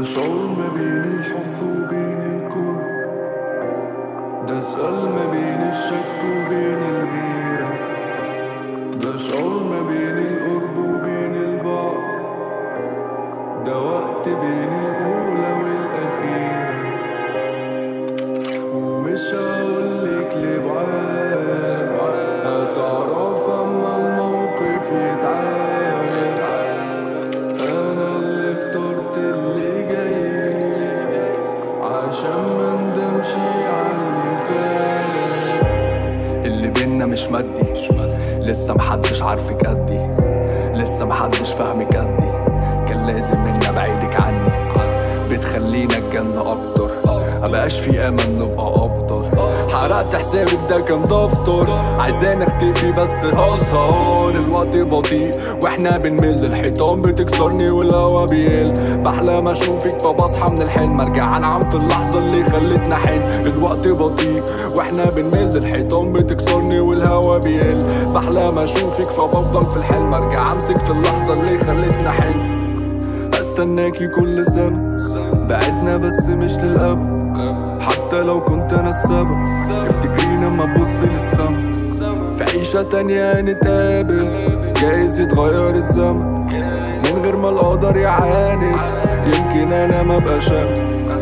شعور ما بين الحب وبين الكون ده سؤال ما بين الشك وبين الغيرة ده شعور ما بين القرب وبين البعد ده وقت بين الأولى والأخيرة ومش هقولك لبعاد هتعرف أما الموقف يتعاد أنا اللي اخترت اللي جاي عشان ما ندمش على اللي فات اللي بينا مش مادي لسه محدش عارفك قدي لسه محدش فاهمك قدي كان لازم ان ابعدك عني بتخلينا الجنة اكتر مبقاش في امل نبقى افضل حرقت حسابك ده كان دفتر عايزين اختفي بس هزار الوقت بطيء واحنا بنمل الحيطان بتكسرني والهوا بيقل بحلم اشوفك فبصحى من الحلم ارجع انعم في اللحظة اللي خلتنا حلم الوقت بطيء واحنا بنمل الحيطان بتكسرني والهوا بيقل بحلم اشوفك فبفضل في الحلم ارجع امسك في اللحظة اللي خلتنا حلم استناكي كل سنة بعدنا بس مش للأبد حتى لو كنت أنا السبب افتكرينا ما تبص للسما في عيشة تانية نتقابل جايز يتغير الزمن من غير ما القدر يعاند يمكن أنا ما بقاش أنا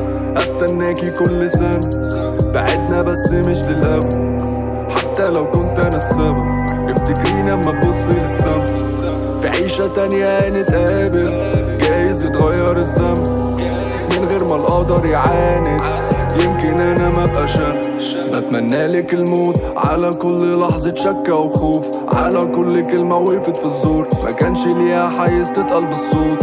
استناكي كل سنة بعدنا بس مش للأبد حتى لو كنت أنا السبب افتكرينا ما تبص للسما في عيشة تانية نتقابل جايز يتغير الزمن من غير ما القدر يعاند يمكن انا ما بقاش انا بتمنى لك الموت على كل لحظة شك وخوف على كل كلمة وقفت في الزور ما كانش ليها حيز تتقل بالصوت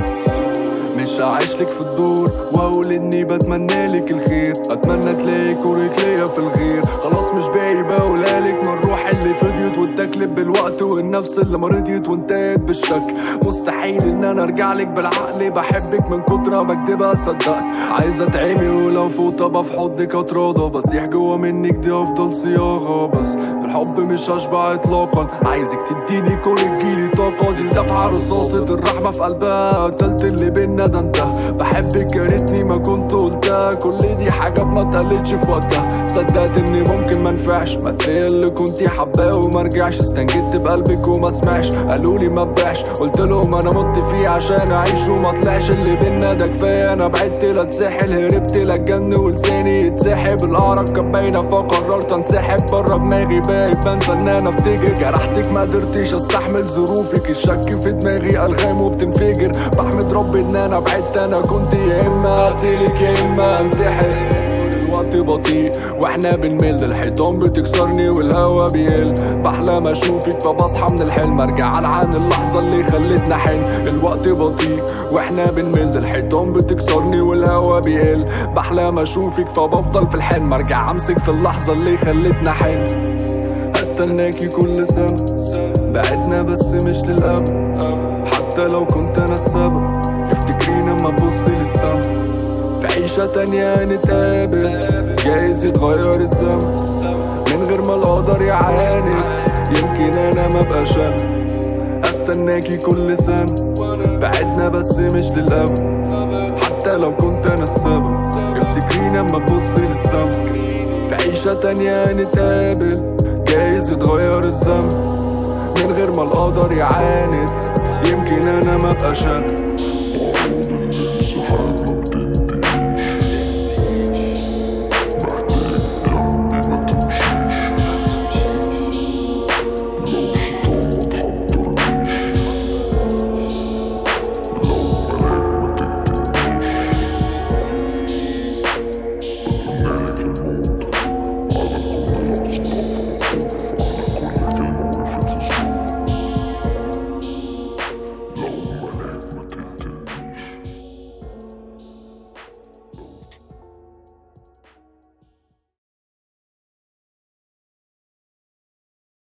مش هعيش لك في الدور واقول اني بتمنى لك الخير اتمنى تلاقي كورك ليا في الغير خلاص مش باقي بقولها لك من الروح اللي فضيت واتاكلت بالوقت والنفس اللي مرضيت وانتهت بالشك مستحيل ان انا ارجع لك بالعقل بحبك من كتر ما بكدبها صدقت عايزه اتعمي ولو فوت ابقى في حضنك اتراضى بس يح جوا منك دي افضل صياغه بس الحب مش هشبع اطلاقا عايزك تديني كل تجيلي طاقه دي دفعه رصاصه الرحمه في قلبها قتلت اللي بينا ده انتهى بحبك يا ريتني ما كنت قلتها كل دي حاجات ما اتقالتش في وقتها صدقت اني ممكن ما انفعش ما تلاقي اللي كنتي حباه وما رجعش استنجدت بقلبك وما سمعش قالوا لي ما تبيعش قلت لهم انا مت فيه عشان اعيش وما طلعش اللي بينا ده كفايه انا بعدت لا اتسحل هربت لا اتجن ولساني يتسحب الاعرج كان باينه فقررت انسحب بره دماغي بقيت بنسى ان انا افتكر جرحتك ما قدرتش استحمل ظروفك الشك في دماغي الغام وبتنفجر بحمد ربي ان انا بعدت انا كنت يا اما اقتلك يا اما انتحر الوقت بطيء واحنا بنمل الحيطان بتكسرني والهوا بيقل بحلم اشوفك فبصحى من الحلم ارجع عن اللحظة اللي خلتنا حلم الوقت بطيء واحنا بنمل الحيطان بتكسرني والهوا بيقل بحلم اشوفك فبفضل في الحلم ارجع امسك في اللحظة اللي خلتنا حلم استناكي كل سنة بعدنا بس مش للأبد حتى لو كنت انا السبب افتكرينا ما تبصي للسما في عيشة تانية نتقابل جايز يتغير الزمن من غير ما القدر يعاند يمكن انا ما بقاش انا استناكي كل سنة بعدنا بس مش للأبد حتى لو كنت انا السبب افتكرينا ما تبصي للسما في عيشة تانية نتقابل جايز يتغير الزمن من غير ما القدر يعاند يمكن انا ما بقاش انا